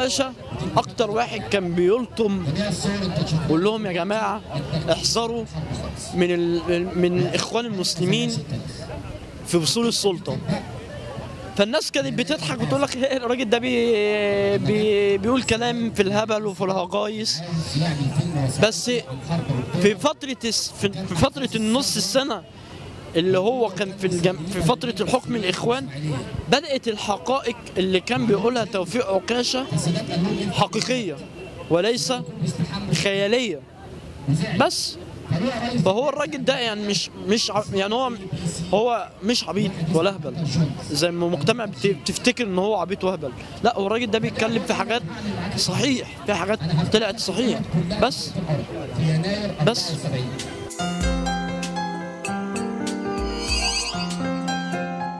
عكاشة أكتر واحد كان بيلطم قول لهم يا جماعة احذروا من ال... من إخوان المسلمين في وصول السلطة فالناس كانت بتضحك وتقول لك إيه الراجل ده بي... بي... بيقول كلام في الهبل وفي الهجايس بس في فترة الس- في في فترة النص السنة اللي هو كان في الجم... في فترة الحكم الإخوان بدأت الحقائق اللي كان بيقولها توفيق عكاشة حقيقية وليس خيالية بس فهو الراجل ده يعني مش مش ع- يعني هو هو مش عبيط ولا اهبل زي ما مجتمع بت- بتفتكر ان هو عبيط وهبل لا هو الراجل ده بيتكلم في حاجات صحيح في حاجات طلعت صحيح بس بس